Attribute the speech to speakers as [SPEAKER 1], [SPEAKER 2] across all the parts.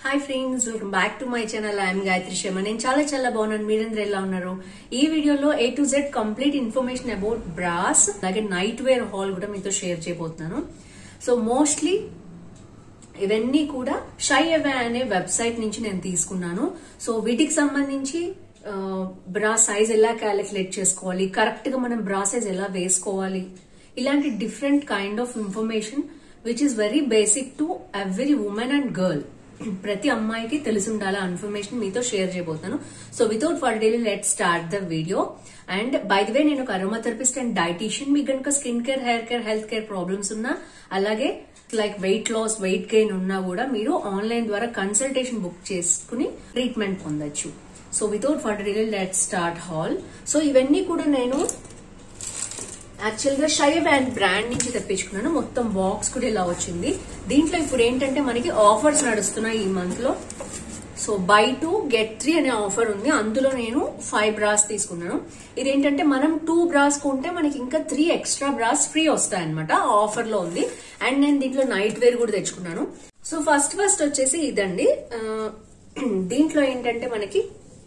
[SPEAKER 1] hi friends welcome back to my channel I'm Gayatri Sharma నేను చాలా చాలా బాగున్నాను మీరందరూ ఎలా ఉన్నారు ఈ వీడియోలో A to Z complete information about bras అలాగే నైట్ వేర్ హాల్ కూడా మీతో షేర్ చేయబోతున్నాను సో మోస్ట్లీ ఇవన్నీ కూడా షై అవే అనే వెబ్సైట్ నుంచి నేను తీసుకున్నాను సో వీటికి సంబంధించి బ్రా సైజ్ ఎలా క్యాలిక్యులేట్ చేసుకోవాలి కరెక్ట్ గా మనం బ్రా సైజ్ ఎలా వేసుకోవాలి ఇలాంటి different kind of information which is very basic to every women and girl ప్రతి అమ్మాయికి తెలిసి ఉండాలి ఆ ఇన్ఫర్మేషన్ మీతో షేర్ చేయబోతున్నాను so without further delay let start the video and by the way నేను ఒక అరోమాథెరపిస్ట్ అండ్ డైటీషియన్ మీకు కనుక skin care hair care health care problems ఉన్నా అలాగే like weight loss weight gain ఉన్నా కూడా మీరు ఆన్లైన్ ద్వారా కన్సల్టేషన్ బుక్ చేసుకుని ట్రీట్మెంట్ పొందొచ్చు so without further delay let start haul so ఇవన్నీ కూడా నేను యాక్చువల్ గా షైవ్ అండ్ బ్రాండ్ నుంచి తెప్పించుకున్నాను మొత్తం బాక్స్ కూడా ఇలా వచ్చింది దీంట్లో ఇప్పుడు ఏంటంటే మనకి ఆఫర్స్ నడుస్తున్నాయి ఈ మంత్ లో so buy two get three అనే ఆఫర్ ఉంది అందులో నేను ఫైవ్ బ్రాస్ తీసుకున్నాను ఇదేంటంటే మనం టూ బ్రాస్ కొంటే మనకి ఇంకా త్రీ ఎక్స్ట్రా బ్రాస్ ఫ్రీ వస్తాయి అనమాట ఆఫర్ లో ఉంది అండ్ నేను దీంట్లో నైట్ వేర్ కూడా తెచ్చుకున్నాను సో ఫస్ట్ ఫస్ట్ వచ్చేసి ఇదండి ఆ, దీంట్లో ఏంటంటే మనకి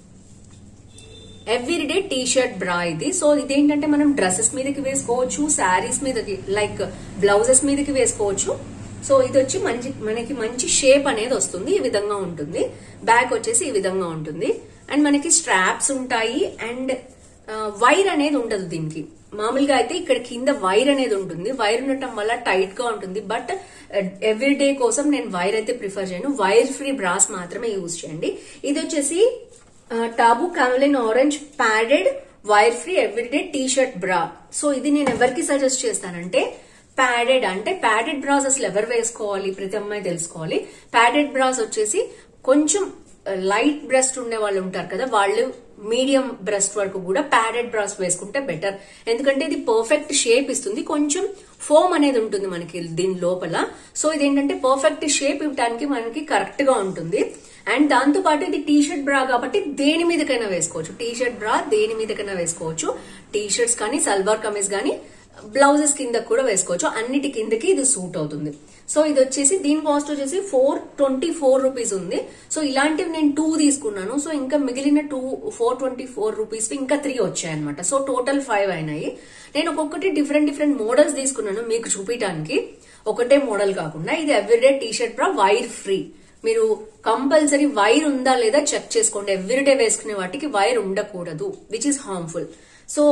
[SPEAKER 1] ఎవ్రీడే టీ షర్ట్ బ్రా ఇది సో ఇదేంటంటే మనం డ్రెస్సెస్ మీదకి వేసుకోవచ్చు శారీస్ మీదకి లైక్ బ్లౌజెస్ మీదకి వేసుకోవచ్చు సో ఇది వచ్చి మంచి మనకి మంచి షేప్ అనేది వస్తుంది ఈ విధంగా ఉంటుంది బ్యాక్ వచ్చేసి ఈ విధంగా ఉంటుంది అండ్ మనకి స్ట్రాప్స్ ఉంటాయి అండ్ వైర్ అనేది ఉండదు దీనికి మామూలుగా అయితే ఇక్కడ కింద వైర్ అనేది ఉంటుంది వైర్ ఉండటం వల్ల టైట్ గా ఉంటుంది బట్ ఎవ్రీ డే కోసం నేను వైర్ అయితే ప్రిఫర్ చేయను వైర్ ఫ్రీ బ్రాస్ మాత్రమే యూజ్ చేయండి ఇది వచ్చేసి టాబు కావలిన్ orange padded wire free everyday T shirt bra so ఇది నేను ఎవరికి సజెస్ట్ చేస్తానంటే ప్యాడెడ్ అంటే ప్యాడెడ్ బ్రాస్ అసలు ఎవరు వేసుకోవాలి ప్రతి అమ్మాయి తెలుసుకోవాలి ప్యాడెడ్ బ్రాస్ వచ్చేసి కొంచెం లైట్ బ్రెస్ట్ ఉండే వాళ్ళు ఉంటారు కదా వాళ్ళు మీడియం బ్రెస్ట్ వరకు కూడా ప్యాడెడ్ బ్రాస్ వేసుకుంటే బెటర్ ఎందుకంటే ఇది పర్ఫెక్ట్ షేప్ ఇస్తుంది కొంచెం ఫోమ్ అనేది ఉంటుంది మనకి దీని లోపల సో ఇదేంటంటే పర్ఫెక్ట్ షేప్ ఇవ్వడానికి మనకి కరెక్ట్ గా ఉంటుంది అండ్ దాంతో పాటు ఇది టీ షర్ట్ బ్రా కాబట్టి దేని మీదకైనా వేసుకోవచ్చు టీ షర్ట్ బ్రా దేని మీదకైనా వేసుకోవచ్చు టీ షర్ట్స్ కానీ సల్వార్ కమీజ్ కానీ బ్లౌజెస్ కింద కూడా వేసుకోవచ్చు అన్నిటి కిందకి ఇది సూట్ అవుతుంది సో ఇది వచ్చేసి దీని కాస్ట్ వచ్చేసి ఫోర్ ట్వంటీ ఫోర్ రూపీస్ ఉంది సో ఇలాంటివి నేను టూ తీసుకున్నాను సో ఇంకా మిగిలిన two four twenty four rupees ఇంకా త్రీ వచ్చాయి అనమాట సో టోటల్ ఫైవ్ అయినాయి నేను ఒక్కొక్కటి డిఫరెంట్ డిఫరెంట్ మోడల్స్ తీసుకున్నాను మీకు చూపించడానికి ఒకటే మోడల్ కాకుండా ఇది everyday T shirt bra wire free మీరు కంపల్సరీ వైర్ ఉందా లేదా చెక్ చేసుకోండి ఎవ్రీడే వేసుకునే వాటికి వైర్ ఉండకూడదు విచ్ ఇస్ హార్మ్ఫుల్ సో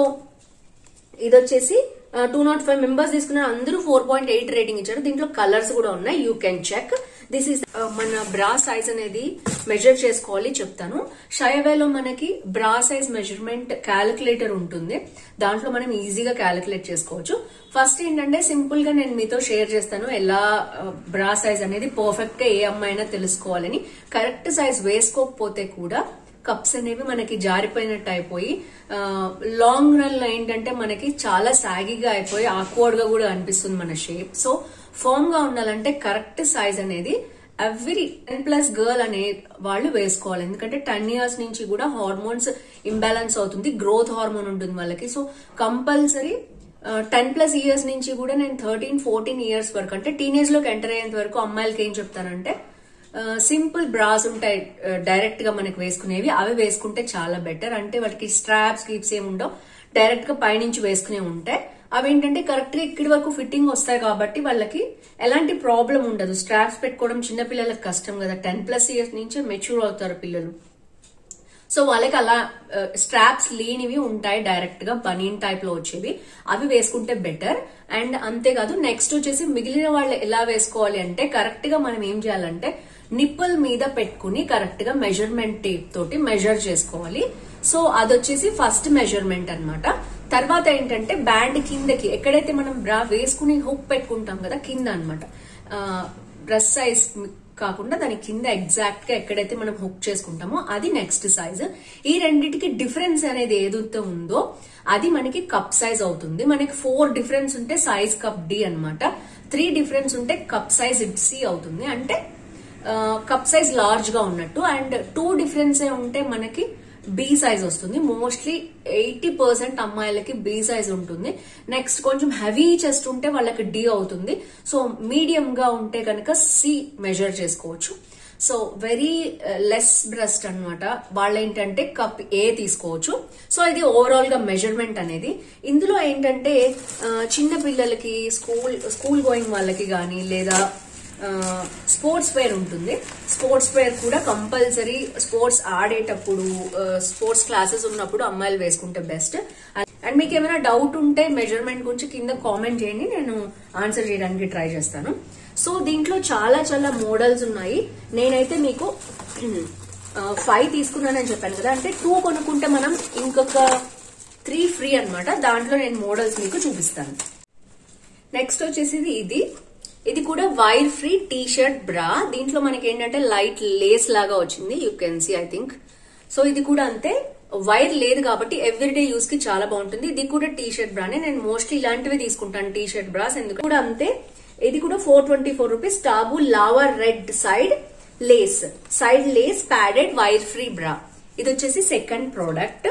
[SPEAKER 1] ఇది వచ్చేసి టూ నాట్ ఫైవ్ మెంబర్స్ తీసుకున్న అందరూ ఫోర్ పాయింట్ ఎయిట్ రేటింగ్ ఇచ్చారు దీంట్లో కలర్స్ కూడా ఉన్నాయి you can check this is మన బ్రా సైజ్ అనేది మెజర్ చేసుకోవాలి చెప్తాను షయవేలో మనకి బ్రా సైజ్ మెజర్మెంట్ క్యాలిక్యులేటర్ ఉంటుంది దాంట్లో మనం ఈజీగా క్యాలిక్యులేట్ చేసుకోవచ్చు ఫస్ట్ ఏంటంటే సింపుల్ గా నేను మీతో షేర్ చేస్తాను ఎలా బ్రా సైజ్ అనేది పర్ఫెక్ట్ గా ఏ అమ్మాయినా తెలుసుకోవాలని కరెక్ట్ సైజ్ వేసుకోకపోతే కూడా కప్స్ అనేవి మనకి జారిపోయినట్టు అయిపోయి లాంగ్ రన్ లో ఏంటంటే మనకి చాలా సాగిగా అయిపోయి ఆక్వర్డ్ గా కూడా అనిపిస్తుంది మన షేప్ సో ఫామ్ గా ఉండాలంటే కరెక్ట్ సైజ్ అనేది ఎవ్రీ టెన్ ప్లస్ గర్ల్ అనే వాళ్ళు వేసుకోవాలి ఎందుకంటే టెన్ ఇయర్స్ నుంచి కూడా హార్మోన్స్ ఇంబ్యాలెన్స్ అవుతుంది గ్రోత్ హార్మోన్ ఉంటుంది వాళ్ళకి so compulsory ten plus years నుంచి కూడా నేను థర్టీన్ ఫోర్టీన్ ఇయర్స్ వరకు అంటే టీనేజ్ లోకి ఎంటర్ అయ్యేంత వరకు అమ్మాయిలకి ఏం చెప్తానంటే సింపుల్ బ్రాస్ ఉంటాయి డైరెక్ట్ గా మనకి వేసుకునేవి అవి వేసుకుంటే చాలా బెటర్ అంటే వాటికి స్ట్రాప్స్ కీప్స్ ఏమి ఉండవు డైరెక్ట్ గా పైనుంచి వేసుకునే ఉంటాయి అవి ఏంటంటే కరెక్ట్ గా ఇక్కడి వరకు ఫిట్టింగ్ వస్తాయి కాబట్టి వాళ్ళకి ఎలాంటి ప్రాబ్లం ఉండదు స్ట్రాప్స్ పెట్టుకోవడం చిన్న పిల్లలకు కష్టం కదా టెన్ ప్లస్ ఇయర్స్ నుంచి మెచ్యూర్ అవుతారు పిల్లలు సో వాళ్ళకి అలా స్ట్రాప్స్ లేనివి ఉంటాయి డైరెక్ట్ గా బనీన్ టైప్ లో వచ్చేవి అవి వేసుకుంటే బెటర్ అండ్ అంతేకాదు నెక్స్ట్ వచ్చేసి మిగిలిన వాళ్ళు ఎలా వేసుకోవాలి అంటే కరెక్ట్ గా మనం ఏం చేయాలంటే నిప్పుల్ మీద పెట్టుకుని కరెక్ట్ గా మెజర్మెంట్ టేప్ తోటి మెజర్ చేసుకోవాలి సో అదొచ్చేసి ఫస్ట్ మెజర్మెంట్ అన్నమాట తర్వాత ఏంటంటే బ్యాండ్ కిందకి ఎక్కడైతే మనం బ్రా వేసుకుని హుక్ పెట్టుకుంటాం కదా కింద అనమాట డ్రెస్ సైజ్ కాకుండా దాని కింద ఎగ్జాక్ట్ గా ఎక్కడైతే మనం హుక్ చేసుకుంటామో అది నెక్స్ట్ సైజ్ ఈ రెండింటికి డిఫరెన్స్ అనేది ఏదైతే ఉందో అది మనకి కప్ సైజ్ అవుతుంది మనకి ఫోర్ డిఫరెన్స్ ఉంటే సైజ్ కప్ డి అనమాట త్రీ డిఫరెన్స్ ఉంటే కప్ సైజ్ సి అవుతుంది అంటే కప్ సైజ్ లార్జ్ గా ఉన్నట్టు అండ్ టూ డిఫరెన్స్ ఉంటే మనకి బి సైజ్ వస్తుంది మోస్ట్లీ ఎయిటీ పర్సెంట్ అమ్మాయిలకి బి సైజ్ ఉంటుంది నెక్స్ట్ కొంచెం హెవీ చెస్ట్ ఉంటే వాళ్ళకి డి అవుతుంది సో మీడియం గా ఉంటే కనుక సి మెజర్ చేసుకోవచ్చు సో వెరీ లెస్ బ్రెస్ట్ అన్నమాట వాళ్ళు ఏంటంటే కప్ ఏ తీసుకోవచ్చు సో ఇది ఓవరాల్ గా మెజర్మెంట్ అనేది ఇందులో ఏంటంటే ఆ, చిన్న పిల్లలకి స్కూల్ స్కూల్ గోయింగ్ వాళ్ళకి కానీ లేదా స్పోర్ట్స్ వేర్ ఉంటుంది స్పోర్ట్స్ వేర్ కూడా కంపల్సరీ స్పోర్ట్స్ ఆడేటప్పుడు స్పోర్ట్స్ క్లాసెస్ ఉన్నప్పుడు అమ్మాయిలు వేసుకుంటే బెస్ట్ అండ్ మీకు ఏమైనా డౌట్ ఉంటే మెజర్మెంట్ గురించి కింద కామెంట్ చేయండి నేను ఆన్సర్ చేయడానికి ట్రై చేస్తాను సో దీంట్లో చాలా చాలా మోడల్స్ ఉన్నాయి నేనైతే మీకు ఫైవ్ తీసుకున్నానని చెప్పాను కదా అంటే టూ కొనుక్కుంటే మనం ఇంకొక త్రీ ఫ్రీ అన్నమాట దాంట్లో నేను మోడల్స్ మీకు చూపిస్తాను నెక్స్ట్ వచ్చేసి ఇది ఇది కూడా వైర్ ఫ్రీ టీ షర్ట్ బ్రా దీంట్లో మనకి ఏంటంటే లైట్ లేస్ లాగా వచ్చింది you can see I think so ఇది కూడా అంతే వైర్ లేదు కాబట్టి ఎవ్రీడే యూస్ కి చాలా బాగుంటుంది ఇది కూడా టీ షర్ట్ బ్రానే నేను మోస్ట్లీ ఇలాంటివి తీసుకుంటాను టీ షర్ట్ బ్రాస్ ఎందుకు కూడా అంతే ఇది కూడా ఫోర్ ట్వంటీ ఫోర్ రూపీస్ టాబు లావా red side lace side lace padded wire free bra ఇది వచ్చేసి సెకండ్ ప్రోడక్ట్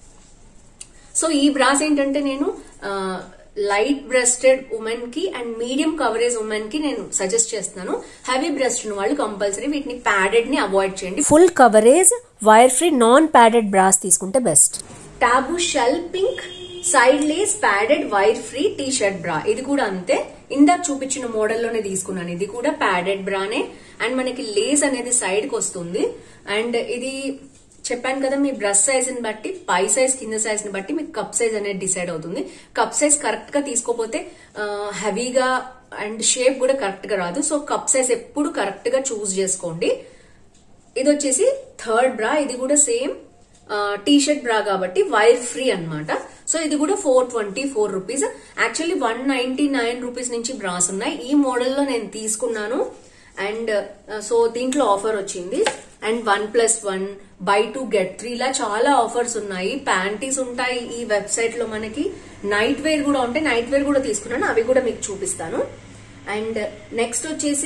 [SPEAKER 1] సో ఈ బ్రాస్ ఏంటంటే నేను లైట్ బ్రెస్టెడ్ ఉమెన్ కి అండ్ మీడియం కవరేజ్ ఉమెన్ కి నేను సజెస్ట్ చేస్తున్నాను హెవీ బ్రెస్ట్ ఉన్న వాళ్ళు కంపల్సరీ వీటిని ప్యాడెడ్ ని అవాయిడ్ చేయండి
[SPEAKER 2] full coverage wire free non padded bras తీసుకుంటే బెస్ట్
[SPEAKER 1] టాబు shell pink side lace padded wire free T shirt bra ఇది కూడా అంతే ఇందాక చూపించిన మోడల్లోనే తీసుకున్నాను ఇది కూడా ప్యాడెడ్ బ్రానే అండ్ మనకి లేస్ అనేది సైడ్ కి వస్తుంది అండ్ ఇది చెప్పాను కదా మీ బ్రష్ సైజ్ ని బట్టి పై సైజ్ కింద సైజ్ ని బట్టి మీకు కప్ సైజ్ అనేది డిసైడ్ అవుతుంది కప్ సైజ్ కరెక్ట్ గా తీసుకోపోతే హెవీగా అండ్ షేప్ కూడా కరెక్ట్ గా రాదు సో కప్ సైజ్ ఎప్పుడు కరెక్ట్ గా చూస్ చేసుకోండి ఇది వచ్చేసి థర్డ్ బ్రా ఇది కూడా సేమ్ టీ షర్ట్ బ్రా కాబట్టి వైర్ ఫ్రీ అన్నమాట సో ఇది కూడా four twenty four rupees actually one ninety nine rupees నుంచి బ్రాస్ ఉన్నాయి ఈ మోడల్లో నేను తీసుకున్నాను అండ్ సో దీంట్లో ఆఫర్ వచ్చింది and one plus one buy two get three ఇలా చాలా ఆఫర్స్ ఉన్నాయి ప్యాంటీస్ ఉంటాయి ఈ వెబ్సైట్ లో మనకి నైట్ వేర్ కూడా ఉంటాయి నైట్ వేర్ కూడా తీసుకున్నాను అవి కూడా మీకు చూపిస్తాను అండ్ నెక్స్ట్ వచ్చేసి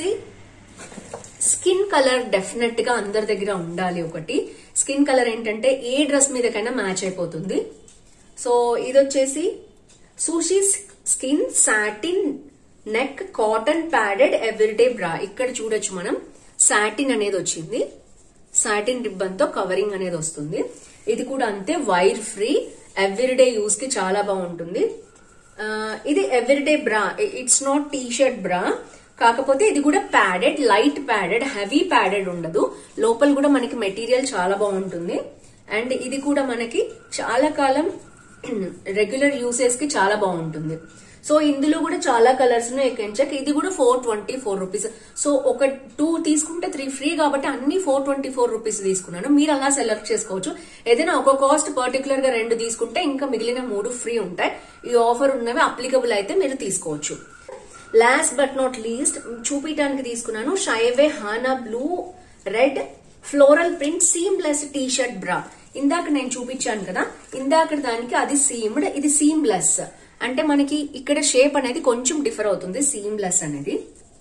[SPEAKER 1] స్కిన్ కలర్ డెఫినెట్ గా అందరి దగ్గర ఉండాలి ఒకటి స్కిన్ కలర్ ఏంటంటే ఏ డ్రెస్ మీదకైనా మ్యాచ్ అయిపోతుంది సో ఇది వచ్చేసి సూషీ skin satin neck cotton padded everyday bra ఇక్కడ చూడొచ్చు మనం సాటిన్ అనేది వచ్చింది సాటిన్ రిబ్బన్ తో కవరింగ్ అనేది వస్తుంది ఇది కూడా అంతే వైర్ ఫ్రీ ఎవ్రీడే యూస్ కి చాలా బాగుంటుంది ఆ, ఇది ఎవ్రీడే బ్రా ఇట్స్ నాట్ టీ షర్ట్ బ్రా కాకపోతే ఇది కూడా padded light padded heavy padded ఉండదు లోపల కూడా మనకి మెటీరియల్ చాలా బాగుంటుంది అండ్ ఇది కూడా మనకి చాలా కాలం రెగ్యులర్ యూసేజ్ కి చాలా బాగుంటుంది సో ఇందులో కూడా చాలా కలర్స్ ఉన్నాయి చెక్ ఇది కూడా four twenty four rupees so ఒక టూ తీసుకుంటే త్రీ ఫ్రీ కాబట్టి అన్ని ఫోర్ ట్వంటీ ఫోర్ రూపీస్ తీసుకున్నాను మీరు అలా సెలెక్ట్ చేసుకోవచ్చు ఏదైనా ఒక కాస్ట్ పర్టికులర్ గా రెండు తీసుకుంటే ఇంకా మిగిలిన మూడు ఫ్రీ ఉంటాయి ఈ ఆఫర్ ఉన్నవి అప్లికబుల్ అయితే మీరు తీసుకోవచ్చు లాస్ట్ బట్ నాట్ లీస్ట్ చూపించడానికి తీసుకున్నాను షైవే హానా blue red floral print seamless T shirt bra ఇందాక నేను చూపించాను కదా ఇందాక దానికి అది సీమ్డ్ ఇది సీమ్లెస్ అంటే మనకి ఇక్కడ షేప్ అనేది కొంచెం డిఫర్ అవుతుంది సీమ్లెస్ అనేది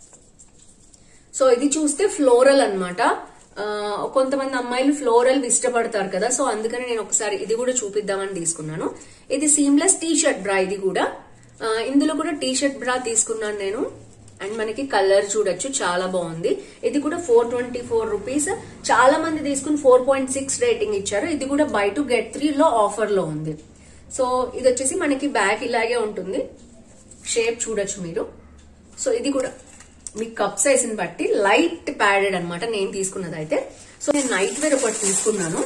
[SPEAKER 1] సో ఇది చూస్తే ఫ్లోరల్ అన్నమాట ఆ, కొంతమంది అమ్మాయిలు ఫ్లోరల్ ఇష్టపడతారు కదా సో అందుకని నేను ఒకసారి ఇది కూడా చూపిద్దామని తీసుకున్నాను ఇది సీమ్లెస్ టీ షర్ట్ బ్రా ఇది కూడా ఆ, ఇందులో కూడా టీ షర్ట్ బ్రా తీసుకున్నాను నేను అండ్ మనకి కలర్ చూడొచ్చు చాలా బాగుంది ఇది కూడా ఫోర్ ట్వంటీ ఫోర్ రూపీస్ చాలా మంది తీసుకుని ఫోర్ పాయింట్ సిక్స్ రేటింగ్ ఇచ్చారు ఇది కూడా బై టు గెట్ త్రీ లో ఆఫర్ లో ఉంది సో ఇది వచ్చేసి మనకి బ్యాక్ ఇలాగే ఉంటుంది షేప్ చూడొచ్చు మీరు సో ఇది కూడా మీ కప్ సైజ్ ని బట్టి లైట్ ప్యాడెడ్ అన్నమాట నేను తీసుకున్నది అయితే సో నేను నైట్ వేర్ ఒకటి తీసుకున్నాను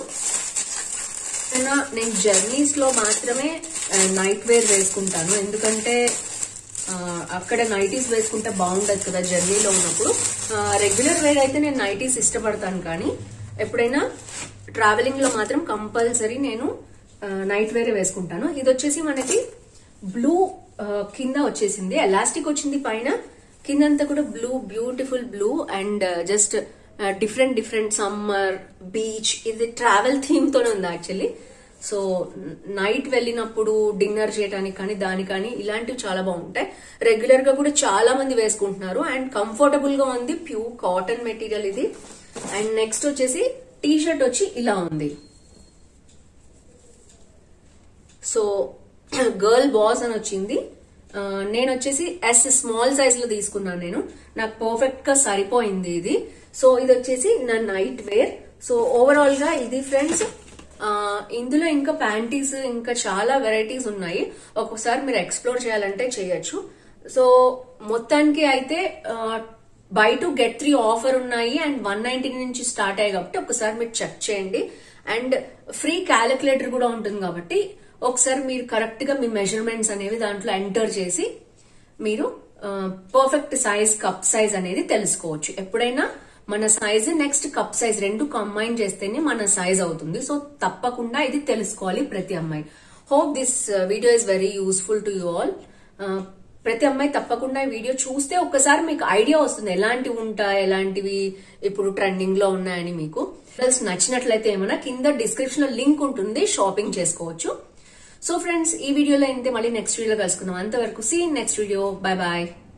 [SPEAKER 1] ఏదైనా నేను జర్నీస్ లో మాత్రమే నైట్ వేర్ వేసుకుంటాను ఎందుకంటే ఆ, అక్కడ నైటీస్ వేసుకుంటే బాగుండదు కదా జర్నీలో ఉన్నప్పుడు రెగ్యులర్ వేర్ అయితే నేను నైటీస్ ఇష్టపడతాను కానీ ఎప్పుడైనా ట్రావెలింగ్ లో మాత్రం కంపల్సరీ నేను నైట్ వేర్ వేసుకుంటాను ఇది వచ్చేసి మనకి బ్లూ కింద వచ్చేసింది ఎలాస్టిక్ వచ్చింది పైన కిందంతా కూడా blue beautiful blue and just different different summer beach ఇది ట్రావెల్ థీమ్ తోనే ఉంది యాక్చువల్లీ సో నైట్ వెళ్ళినప్పుడు డిన్నర్ చేయడానికి కానీ దాని కానీ ఇలాంటివి చాలా బాగుంటాయి రెగ్యులర్ గా కూడా చాలా మంది వేసుకుంటున్నారు అండ్ కంఫర్టబుల్ గా ఉంది ప్యూర్ కాటన్ మెటీరియల్ ఇది అండ్ నెక్స్ట్ వచ్చేసి టీ షర్ట్ వచ్చి ఇలా ఉంది సో గర్ల్ బాస్ అని వచ్చింది ఆ, నేను వచ్చేసి ఎస్ స్మాల్ సైజ్ లో తీసుకున్నాను నేను నాకు పర్ఫెక్ట్ గా సరిపోయింది ఇది సో ఇది వచ్చేసి నా నైట్ వేర్ సో ఓవరాల్ గా ఇది ఫ్రెండ్స్ ఆ, ఇందులో ఇంకా ప్యాంటీస్ ఇంకా చాలా వెరైటీస్ ఉన్నాయి ఒక్కొక్కసారి మీరు ఎక్స్ప్లోర్ చేయాలంటే చేయొచ్చు సో మొత్తానికి అయితే buy two get three offer ఉన్నాయి అండ్ వన్ నైన్టీ నుంచి స్టార్ట్ అయ్యాయి కాబట్టి ఒకసారి మీరు చెక్ చేయండి అండ్ ఫ్రీ క్యాలిక్యులేటర్ కూడా ఉంటుంది కాబట్టి ఒకసారి మీరు కరెక్ట్ గా మీ మెజర్మెంట్స్ అనేవి దాంట్లో ఎంటర్ చేసి మీరు పర్ఫెక్ట్ సైజ్ కప్ సైజ్ అనేది తెలుసుకోవచ్చు ఎప్పుడైనా మన సైజ్ నెక్స్ట్ కప్ సైజ్ రెండు కంబైన్ చేస్తేనే మన సైజ్ అవుతుంది సో తప్పకుండా ఇది తెలుసుకోవాలి ప్రతి అమ్మాయి hope this video is very useful to you all ప్రతి అమ్మాయి తప్పకుండా ఈ వీడియో చూస్తే ఒక్కసారి మీకు ఐడియా వస్తుంది ఎలాంటివి ఉంటాయి ఎలాంటివి ఇప్పుడు ట్రెండింగ్ లో ఉన్నాయని మీకు ప్లస్ నచ్చినట్లయితే ఏమైనా కింద డిస్క్రిప్షన్ లో లింక్ ఉంటుంది షాపింగ్ చేసుకోవచ్చు సో ఫ్రెండ్స్ ఈ వీడియోలో అయితే మళ్ళీ నెక్స్ట్ వీడియో కలుసుకుందాం అంతవరకు see next video bye bye